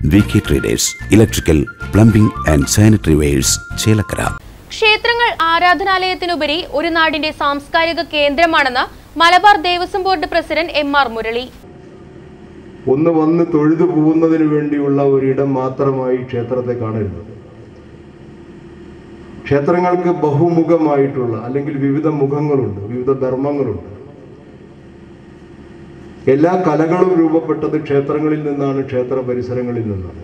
V K traders electrical plumbing and sanitary wares Chelakkara ക്ഷേത്രങ്ങൾ ആരാധനാലയത്തിനുപരി ഒരു നാടിന്റെ സാംസ്കാരിക കേന്ദ്രമാണെന്ന് Malabar Devaswom board president M R Murali ഒന്ന് വന്ന് തൊഴുതു പോകുന്നതിന് വേണ്ടിയുള്ള ഒരിടം മാത്രമായി ക്ഷേത്രത്തെ കാണരുത് ക്ഷേത്രങ്ങൾക്ക് ബഹുമുഖമായിട്ടുള്ള അല്ലെങ്കിൽ വിവിധ മുഖങ്ങളുണ്ട് വിവിധ ധർമ്മങ്ങളുണ്ട് എല്ലാ കലകളും രൂപപ്പെട്ടത് ക്ഷേത്രങ്ങളിൽ നിന്നാണ് ക്ഷേത്ര പരിസരങ്ങളിൽ നിന്നാണ്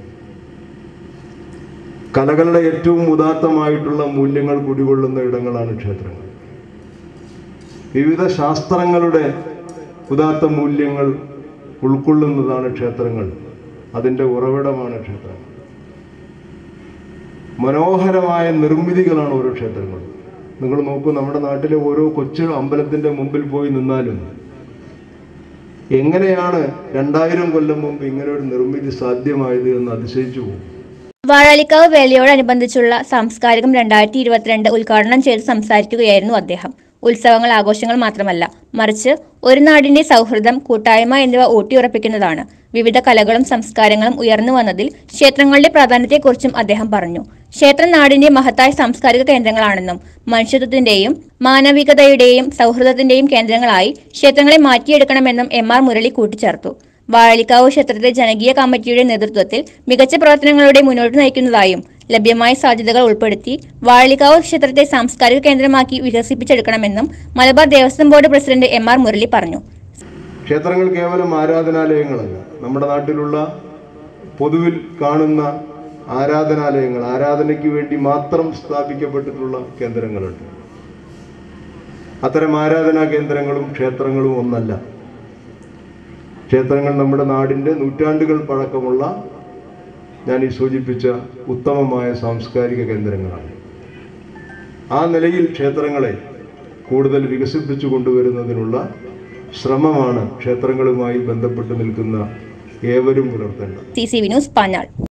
കലകളുടെ ഏറ്റവും ഉദാത്തമായിട്ടുള്ള മൂല്യങ്ങൾ കുടികൊള്ളുന്ന ഇടങ്ങളാണ് ക്ഷേത്രങ്ങൾ വിവിധ ശാസ്ത്രങ്ങളുടെ ഉദാത്ത മൂല്യങ്ങൾ ഉൾക്കൊള്ളുന്നതാണ് ക്ഷേത്രങ്ങൾ അതിൻ്റെ ഉറവിടമാണ് ക്ഷേത്രങ്ങൾ മനോഹരമായ നിർമ്മിതികളാണ് ഓരോ ക്ഷേത്രങ്ങളും നിങ്ങൾ നോക്കൂ നമ്മുടെ നാട്ടിലെ ഓരോ കൊച്ചു അമ്പലത്തിൻ്റെ മുമ്പിൽ പോയി നിന്നാലും എങ്ങനെയാണ് രണ്ടായിരം കൊല്ലം മുമ്പ് ഇങ്ങനെ ഒരു നിർമ്മിതി സാധ്യമായത് എന്ന് അതിശയിച്ചു പോകും വാഴാലിക്കാവ് വേലയോടനുബന്ധിച്ചുള്ള സാംസ്കാരികം രണ്ടായിരത്തി ഇരുപത്തിരണ്ട് ഉദ്ഘാടനം ചെയ്ത് സംസാരിക്കുകയായിരുന്നു അദ്ദേഹം ഉത്സവങ്ങൾ ആഘോഷങ്ങൾ മാത്രമല്ല മറിച്ച് ഒരു നാടിന്റെ സൗഹൃദം കൂട്ടായ്മ എന്നിവ ഊട്ടിയുറപ്പിക്കുന്നതാണ് വിവിധ കലകളും സംസ്കാരങ്ങളും ഉയർന്നു വന്നതിൽ ക്ഷേത്രങ്ങളുടെ പ്രാധാന്യത്തെക്കുറിച്ചും അദ്ദേഹം പറഞ്ഞു ക്ഷേത്രം നാടിന്റെ മഹത്തായ സാംസ്കാരിക കേന്ദ്രങ്ങളാണെന്നും മനുഷ്യത്വത്തിന്റെയും മാനവികതയുടെയും സൗഹൃദത്തിന്റെയും കേന്ദ്രങ്ങളായി ക്ഷേത്രങ്ങളെ മാറ്റിയെടുക്കണമെന്നും എം ആർ മുരളി കൂട്ടിച്ചേർത്തു വാഴലിക്കാവ് ക്ഷേത്രത്തെ ജനകീയ കമ്മിറ്റിയുടെ നേതൃത്വത്തിൽ മികച്ച പ്രവർത്തനങ്ങളുടെ മുന്നോട്ട് നയിക്കുന്നതായും ലഭ്യമായ സാധ്യതകൾ ഉൾപ്പെടുത്തി വാഴലിക്കാവ് ക്ഷേത്രത്തെ സാംസ്കാരിക കേന്ദ്രമാക്കി വികസിപ്പിച്ചെടുക്കണമെന്നും Malabar Devaswom board president M R Murali പറഞ്ഞു ക്ഷേത്രങ്ങൾ കേവലം ആരാധനാലയങ്ങളല്ല നമ്മുടെ നാട്ടിലുള്ള പൊതുവിൽ കാണുന്ന ആരാധനാലയങ്ങൾ ആരാധനയ്ക്ക് വേണ്ടി മാത്രം സ്ഥാപിക്കപ്പെട്ടിട്ടുള്ള കേന്ദ്രങ്ങളുണ്ട് അത്തരം ആരാധനാ കേന്ദ്രങ്ങളും ക്ഷേത്രങ്ങളും ഒന്നല്ല ക്ഷേത്രങ്ങൾ നമ്മുടെ നാടിൻ്റെ നൂറ്റാണ്ടുകൾ പഴക്കമുള്ള ഞാൻ ഈ സൂചിപ്പിച്ച ഉത്തമമായ സാംസ്കാരിക കേന്ദ്രങ്ങളാണ് ആ നിലയിൽ ക്ഷേത്രങ്ങളെ കൂടുതൽ വികസിപ്പിച്ചു കൊണ്ടുവരുന്നതിനുള്ള ശ്രമമാണ് ക്ഷേത്രങ്ങളുമായി ബന്ധപ്പെട്ട് നിൽക്കുന്ന ഏവരും പുലർത്തേണ്ടത് C C V news Panjal